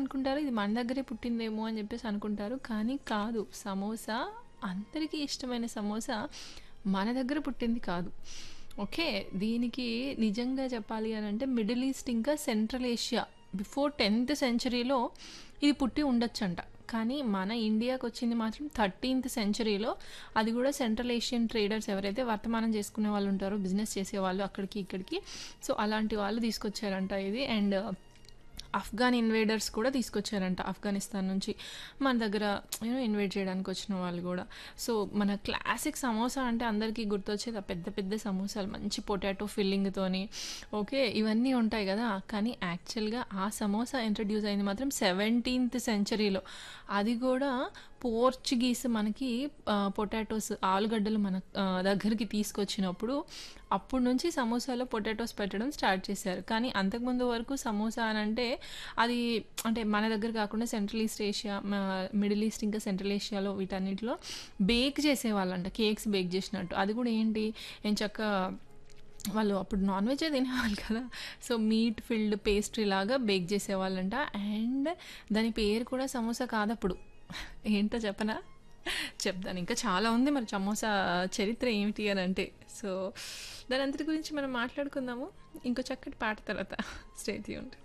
ఏమనుకుంటారు ఇది మన దగ్గరే పుట్టిందేమో అని చెప్పేసి అనుకుంటారు కానీ కాదు సమోసా అందరికీ ఇష్టమైన సమోసా మన దగ్గర పుట్టింది కాదు ఓకే దీనికి నిజంగా చెప్పాలి అని అంటే మిడిల్ ఈస్ట్ ఇంకా సెంట్రల్ ఏషియా బిఫోర్ టెన్త్ సెంచరీలో ఇది పుట్టి ఉండొచ్చంట కానీ మన ఇండియాకి వచ్చింది మాత్రం థర్టీన్త్ సెంచరీలో అది కూడా సెంట్రల్ ఏషియన్ ట్రేడర్స్ ఎవరైతే వర్తమానం చేసుకునే వాళ్ళు ఉంటారో బిజినెస్ చేసే వాళ్ళు అక్కడికి ఇక్కడికి సో అలాంటి వాళ్ళు తీసుకొచ్చారంట ఇది అండ్ ఆఫ్ఘాన్ ఇన్వేడర్స్ కూడా తీసుకొచ్చారంట ఆఫ్ఘనిస్తాన్ నుంచి మన దగ్గర యూనో ఇన్వైట్ చేయడానికి వచ్చిన వాళ్ళు కూడా సో మన క్లాసిక్ సమోసా అంటే అందరికీ గుర్తొచ్చేది ఆ పెద్ద పెద్ద సమోసాలు మంచి పొటాటో ఫిల్లింగ్తోని ఓకే ఇవన్నీ ఉంటాయి కదా కానీ యాక్చువల్గా ఆ సమోసా ఇంట్రడ్యూస్ అయింది మాత్రం సెవెంటీన్త్ సెంచరీలో అది కూడా పోర్చుగీస్ మనకి పొటాటోస్ ఆలుగడ్డలు మన ఆ, దగ్గరికి తీసుకొచ్చినప్పుడు అప్పటి నుంచి సమోసాలో పొటాటోస్ పెట్టడం స్టార్ట్ చేశారు కానీ అంతకుముందు వరకు సమోసా అని అంటే అది అంటే మన దగ్గర కాకుండా central east Asia middle east ఇంకా సెంట్రల్ ఏషియాలో వీటన్నిటిలో బేక్ చేసేవాళ్ళంట కేక్స్ బేక్ చేసినట్టు అది కూడా ఏంటి ఏం చక్క వాళ్ళు అప్పుడు నాన్ వెజ్ తినేవాళ్ళు కదా సో మీట్ ఫిల్డ్ పేస్ట్రీ లాగా బేక్ చేసేవాళ్ళంట అండ్ దాని పేరు కూడా సమోసా కాదప్పుడు ఏంటో చెప్పనా చెప్తాను ఇంకా చాలా ఉంది మరి సమోసా చరిత్ర ఏమిటి అని అంటే సో దాని అంతటి గురించి మనం మాట్లాడుకుందాము ఇంకో చక్కటి పాట తర్వాత స్టేట్ యూంట్